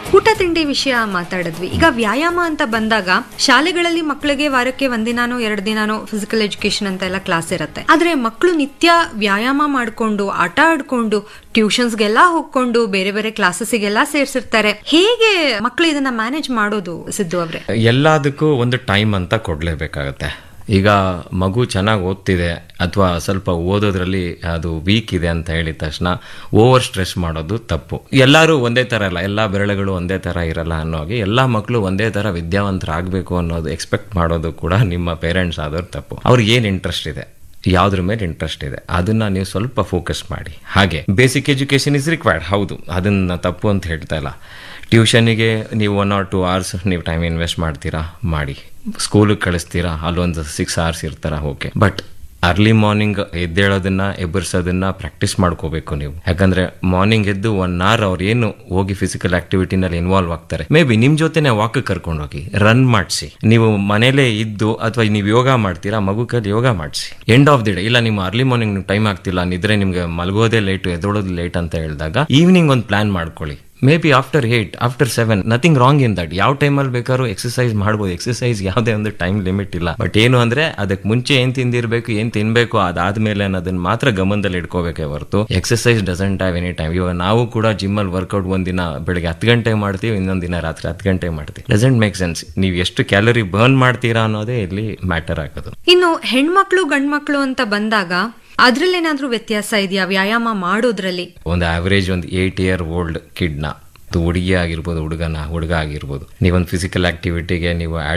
ಊಟ ತಿಂಡಿ ವಿಷಯ ಮಾತಾಡಿದ್ವಿ ಈಗ ವ್ಯಾಯಾಮ ಅಂತ ಬಂದಾಗ ಶಾಲೆಗಳಲ್ಲಿ ಮಕ್ಕಳಿಗೆ ವಾರಕ್ಕೆ ಒಂದಿನಾನೋ ಎರಡು ದಿನಾನೋ ಫಿಸಿಕಲ್ ಎಜುಕೇಶನ್ ಅಂತ ಎಲ್ಲ ಕ್ಲಾಸ್ ಇರುತ್ತೆ ಆದ್ರೆ ಮಕ್ಕಳು ನಿತ್ಯ ವ್ಯಾಯಾಮ ಮಾಡ್ಕೊಂಡು ಆಟ ಆಡ್ಕೊಂಡು ಟ್ಯೂಷನ್ಸ್ಗೆಲ್ಲ ಹೋಗ್ಕೊಂಡು ಬೇರೆ ಬೇರೆ ಕ್ಲಾಸಸ್ಗೆಲ್ಲ ಸೇರ್ಸಿರ್ತಾರೆ ಹೇಗೆ ಮಕ್ಕಳು ಇದನ್ನ ಮ್ಯಾನೇಜ್ ಮಾಡೋದು ಸಿದ್ದು ಅವ್ರೆ ಎಲ್ಲದಕ್ಕೂ ಒಂದು ಟೈಮ್ ಅಂತ ಕೊಡಲೇಬೇಕಾಗತ್ತೆ ಈಗ ಮಗು ಚೆನ್ನಾಗಿ ಓದ್ತಿದೆ ಅಥವಾ ಸ್ವಲ್ಪ ಓದೋದ್ರಲ್ಲಿ ಅದು ವೀಕ್ ಇದೆ ಅಂತ ಹೇಳಿದ ತಕ್ಷಣ ಓವರ್ ಸ್ಟ್ರೆಸ್ ಮಾಡೋದು ತಪ್ಪು ಎಲ್ಲರೂ ಒಂದೇ ಥರ ಇಲ್ಲ ಎಲ್ಲ ಬೆರಳುಗಳು ಒಂದೇ ಥರ ಇರಲ್ಲ ಅನ್ನೋ ಹಾಗೆ ಎಲ್ಲ ಮಕ್ಕಳು ಒಂದೇ ಥರ ವಿದ್ಯಾವಂತರಾಗಬೇಕು ಅನ್ನೋದು ಎಕ್ಸ್ಪೆಕ್ಟ್ ಮಾಡೋದು ಕೂಡ ನಿಮ್ಮ ಪೇರೆಂಟ್ಸ್ ಆದವ್ರು ತಪ್ಪು ಅವ್ರಿಗೆ ಏನು ಇಂಟ್ರೆಸ್ಟ್ ಇದೆ ಯಾವ್ದ್ರ ಮೇಲೆ ಇಂಟ್ರೆಸ್ಟ್ ಇದೆ ಅದನ್ನ ನೀವು ಸ್ವಲ್ಪ ಫೋಕಸ್ ಮಾಡಿ ಹಾಗೆ ಬೇಸಿಕ್ ಎಜುಕೇಶನ್ ಇಸ್ ರಿಕ್ವೈರ್ಡ್ ಹೌದು ಅದನ್ನ ತಪ್ಪು ಅಂತ ಹೇಳ್ತಾ ಇಲ್ಲ ಟ್ಯೂಷನಿಗೆ ನೀವು ಒನ್ ಆರ್ ಟು ಅವರ್ಸ್ ನೀವು ಟೈಮ್ ಇನ್ವೆಸ್ಟ್ ಮಾಡ್ತೀರಾ ಮಾಡಿ ಸ್ಕೂಲಿಗೆ ಕಳಿಸ್ತೀರಾ ಅಲ್ಲೊಂದು ಸಿಕ್ಸ್ ಅವರ್ಸ್ ಇರ್ತಾರ ಓಕೆ ಬಟ್ ಅರ್ಲಿ ಮಾರ್ನಿಂಗ್ ಎದ್ದೇಳೋದನ್ನ ಎಬ್ಬರಿಸೋದನ್ನ ಪ್ರಾಕ್ಟೀಸ್ ಮಾಡ್ಕೋಬೇಕು ನೀವು ಯಾಕಂದ್ರೆ ಮಾರ್ನಿಂಗ್ ಎದ್ದು ಒನ್ ಅವರ್ ಅವ್ರು ಏನು ಹೋಗಿ ಫಿಸಿಕಲ್ ಆಕ್ಟಿವಿಟಿನಲ್ಲಿ ಇನ್ವಾಲ್ವ್ ಆಗ್ತಾರೆ ಮೇ ಬಿ ನಿಮ್ ಜೊತೆನೆ ವಾಕ್ ಕರ್ಕೊಂಡು ಹೋಗಿ ರನ್ ಮಾಡಿಸಿ ನೀವು ಮನೇಲೇ ಇದ್ದು ಅಥವಾ ನೀವು ಯೋಗ ಮಾಡ್ತೀರಾ ಮಗು ಕೈಲಿ ಯೋಗ ಮಾಡಿಸಿ ಎಂಡ್ ಆಫ್ ದಿ ಡೇ ಇಲ್ಲ ನಿಮ್ಮ ಅರ್ಲಿ ಮಾರ್ನಿಂಗ್ ಟೈಮ್ ಆಗ್ತಿಲ್ಲ ನಿದ್ರೆ ನಿಮ್ಗೆ ಮಲಗೋದೇ ಲೇಟ್ ಎದ್ದೋಳೋದು ಲೇಟ್ ಅಂತ ಹೇಳಿದಾಗ ಈವ್ನಿಂಗ್ ಒಂದು ಪ್ಲಾನ್ ಮಾಡ್ಕೊಳ್ಳಿ maybe after eight after seven nothing wrong in that ಯಾವ ಟೈಮಲ್ಲಿ ಬೇಕಾದ್ರೂ ಎಕ್ಸಸೈಸ್ ಮಾಡ್ಬೋದು ಎಕ್ಸಸೈಸ್ ಯಾವುದೇ ಒಂದು ಟೈಮ್ ಲಿಮಿಟ್ ಇಲ್ಲ ಬಟ್ ಏನು ಅಂದ್ರೆ ಅದಕ್ಕೆ ಮುಂಚೆ ಏನ್ ತಿಂದಿರ್ಬೇಕು ಏನ್ ತಿನ್ಬೇಕು ಅದಾದ್ಮೇಲೆ ಅನ್ನೋದನ್ನ ಮಾತ್ರ ಗಮನದಲ್ಲಿ ಇಟ್ಕೋಬೇಕೇ ಹೊರತು exercise doesn't have any time ಇವಾಗ ನಾವು ಕೂಡ ಜಿಮ್ ಅಲ್ಲಿ ವರ್ಕೌಟ್ ಒಂದಿನ ಬೆಳಿಗ್ಗೆ ಹತ್ತು ಗಂಟೆ ಮಾಡ್ತೀವಿ ಇನ್ನೊಂದ್ ದಿನ ರಾತ್ರಿ ಹತ್ತು ಗಂಟೆ ಮಾಡ್ತೀವಿ ಡಸಂಟ್ ಮೇಕ್ ಸೆನ್ಸ್ ನೀವು ಎಷ್ಟು ಕ್ಯಾಲರಿ ಬರ್ನ್ ಮಾಡ್ತೀರಾ ಅನ್ನೋದೇ ಇಲ್ಲಿ ಮ್ಯಾಟರ್ ಆಗೋದು ಇನ್ನು ಹೆಣ್ಮಕ್ಳು ಗಂಡ್ಮಕ್ಳು ಅಂತ ಬಂದಾಗ ಅದ್ರಲ್ಲೇನಾದ್ರೂ ವ್ಯತ್ಯಾಸ ಇದೆಯಾ ವ್ಯಾಯಾಮ ಮಾಡೋದ್ರಲ್ಲಿ ಒಂದು ಆವರೇಜ್ ಒಂದು ಏಟ್ ಇಯರ್ ಓಲ್ಡ್ ಕಿಡ್ನ ಅದು ಹುಡುಗಿ ಆಗಿರ್ಬೋದು ಹುಡುಗನ ಹುಡುಗ ಆಗಿರ್ಬೋದು ನೀವೊಂದು ಫಿಸಿಕಲ್ ಆಕ್ಟಿವಿಟಿಗೆ ನೀವು